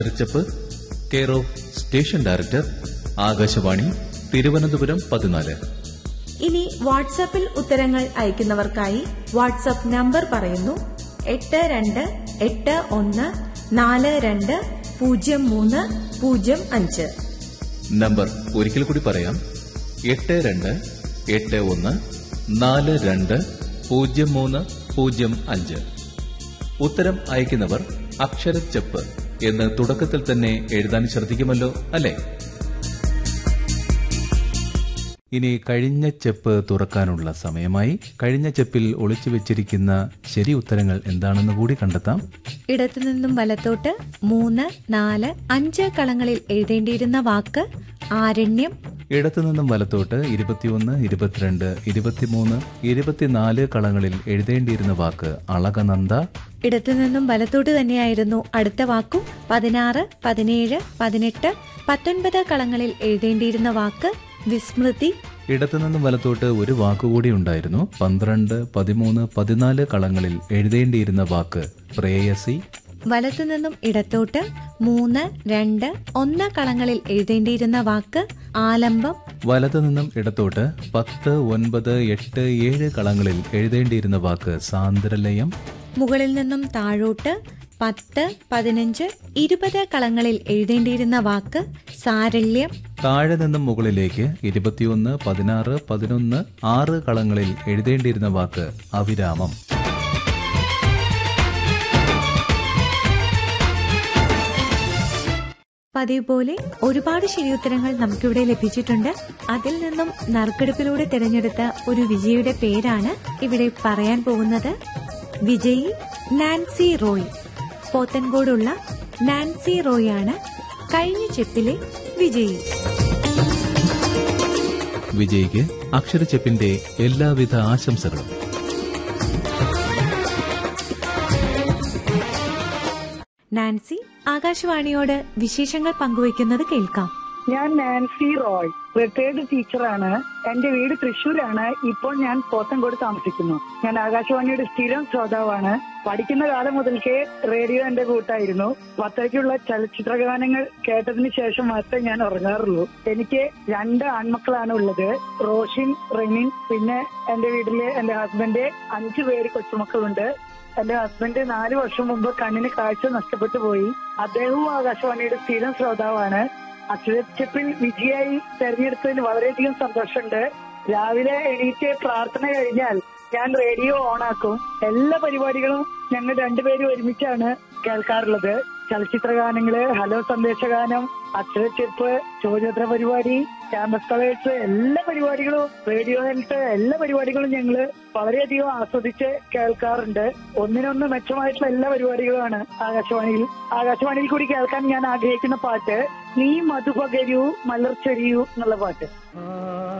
റിച്ചപ്പ് care of station director Akashvani Thiruvananthapuram പതിനാല് ഇനി വാട്സാപ്പിൽ ഉത്തരങ്ങൾ അയക്കുന്നവർക്കായി വാട്സാപ്പ് നമ്പർ പറയുന്നു എട്ട് രണ്ട് എട്ട് ഒന്ന് നാല് രണ്ട് പൂജ്യം മൂന്ന് പൂജ്യം അഞ്ച് നമ്പർ ഒരിക്കൽ കൂടി പറയാം എട്ട് രണ്ട് എട്ട് ഒന്ന് നാല് രണ്ട് പൂജ്യം മൂന്ന് പൂജ്യം അഞ്ച് ഉത്തരം അയക്കുന്നവർ അക്ഷരച്ചെപ്പ് എന്ന് തുടക്കത്തിൽ തന്നെ എഴുതാൻ ശ്രദ്ധിക്കുമല്ലോ അല്ലേ ഇനി കഴിഞ്ഞ ചെപ്പ് തുറക്കാനുള്ള സമയമായി കഴിഞ്ഞ ചെപ്പിൽ ഒളിച്ചു വെച്ചിരിക്കുന്ന ശരി ഉത്തരങ്ങൾ എന്താണെന്ന് കൂടി കണ്ടെത്താം ഇടത്തുനിന്നും വലത്തോട്ട് മൂന്ന് നാല് അഞ്ച് കളങ്ങളിൽ എഴുതേണ്ടിയിരുന്ന വാക്ക് ആരണ്യം ഇടത്തുനിന്നും വലത്തോട്ട് ഇരുപത്തിയൊന്ന് ഇരുപത്തിരണ്ട് ഇരുപത്തിമൂന്ന് ഇരുപത്തിനാല് കളങ്ങളിൽ എഴുതേണ്ടിയിരുന്ന വാക്ക് അളകനന്ദ ഇടത്തുനിന്നും വലത്തോട്ട് തന്നെയായിരുന്നു അടുത്ത വാക്കും പതിനാറ് പതിനേഴ് പതിനെട്ട് പത്തൊൻപത് കളങ്ങളിൽ എഴുതേണ്ടിയിരുന്ന വാക്ക് വിസ്മൃതി ഇടത്തുനിന്നും വലത്തോട്ട് ഒരു വാക്കുകൂടി ഉണ്ടായിരുന്നു പന്ത്രണ്ട് പതിമൂന്ന് പതിനാല് കളങ്ങളിൽ എഴുതേണ്ടിയിരുന്ന വാക്ക് പ്രേയസി വലത്തുനിന്നും ഇടത്തോട്ട് മൂന്ന് രണ്ട് ഒന്ന് കളങ്ങളിൽ എഴുതേണ്ടിയിരുന്ന വാക്ക് ആലംബം വലതുനിന്നും ഇടത്തോട്ട് പത്ത് ഒൻപത് എട്ട് ഏഴ് കളങ്ങളിൽ എഴുതേണ്ടിയിരുന്ന വാക്ക് സാന്ദ്രലയം മുകളിൽ നിന്നും താഴോട്ട് പത്ത് പതിനഞ്ച് ഇരുപത് കളങ്ങളിൽ എഴുതേണ്ടിയിരുന്ന വാക്ക് സാരല്യം താഴെ നിന്നും മുകളിലേക്ക് ഇരുപത്തിയൊന്ന് പതിനാറ് പതിനൊന്ന് ആറ് കളങ്ങളിൽ എഴുതേണ്ടിയിരുന്ന വാക്ക് അവിരാമം പതിവ് പോലെ ഒരുപാട് ശരിയുത്തരങ്ങൾ നമുക്കിവിടെ ലഭിച്ചിട്ടുണ്ട് അതിൽ നിന്നും നറുക്കെടുപ്പിലൂടെ തിരഞ്ഞെടുത്ത ഒരു വിജയിയുടെ പേരാണ് ഇവിടെ പറയാൻ പോകുന്നത് വിജയി നാൻസി റോയ് പോത്തൻകോടുള്ള നാൻസി റോയ് ആണ് കഴിഞ്ഞ ചെപ്പിലെ വിജയി വിജയ്ക്ക് അക്ഷരച്ചെപ്പിന്റെ എല്ലാവിധ ആശംസകളും നാൻസി ആകാശവാണിയോട് വിശേഷങ്ങൾ പങ്കുവയ്ക്കുന്നത് കേൾക്കാം ഞാൻ നാൻസി റോയ് റിട്ടയർഡ് ടീച്ചറാണ് എന്റെ വീട് തൃശ്ശൂരാണ് ഇപ്പോൾ ഞാൻ പോത്തൻകോട് താമസിക്കുന്നു ഞാൻ ആകാശവാണിയുടെ സ്ഥിരം ശ്രോതാവാണ് പഠിക്കുന്ന കാലം മുതൽക്കേ റേഡിയോ എന്റെ കൂട്ടായിരുന്നു പത്തരയ്ക്കുള്ള ചലച്ചിത്ര ഗാനങ്ങൾ കേട്ടതിന് ശേഷം മാത്രമേ ഞാൻ ഉറങ്ങാറുള്ളൂ എനിക്ക് രണ്ട് ആൺമക്കളാണ് ഉള്ളത് റോഷിൻ റെനിൻ പിന്നെ എന്റെ വീട്ടില് എന്റെ ഹസ്ബൻഡ് അഞ്ചു പേര് കൊച്ചുമക്കളുണ്ട് എന്റെ ഹസ്ബൻഡ് നാല് വർഷം മുമ്പ് കണ്ണിന് കാഴ്ച നഷ്ടപ്പെട്ടു പോയി അദ്ദേഹവും ആകാശവാണിയുടെ സ്ഥിരം ശ്രോതാവാണ് അക്ഷരച്ചപ്പിൽ വിജയായി തെരഞ്ഞെടുത്തതിൽ വളരെയധികം സന്തോഷമുണ്ട് രാവിലെ എണീറ്റ് പ്രാർത്ഥന കഴിഞ്ഞാൽ ഞാൻ റേഡിയോ ഓണാക്കും എല്ലാ പരിപാടികളും ഞങ്ങൾ രണ്ടുപേരും ഒരുമിച്ചാണ് കേൾക്കാറുള്ളത് ചലച്ചിത്ര ഗാനങ്ങള് ഹലോ സന്ദേശഗാനം അക്ഷരച്ചെപ്പ് ചോദ്യോത്തര പരിപാടി ക്യാമ്പസ് കളേഴ്സ് എല്ലാ പരിപാടികളും റേഡിയോ ഹെൽത്ത് എല്ലാ പരിപാടികളും ഞങ്ങള് വളരെയധികം ആസ്വദിച്ച് കേൾക്കാറുണ്ട് ഒന്നിനൊന്ന് മെച്ചമായിട്ടുള്ള എല്ലാ പരിപാടികളുമാണ് ആകാശവാണിയിൽ ആകാശവാണിയിൽ കൂടി കേൾക്കാൻ ഞാൻ ആഗ്രഹിക്കുന്ന പാട്ട് നീ മധുപകരൂ മലർച്ചെരിയൂ എന്നുള്ള പാട്ട്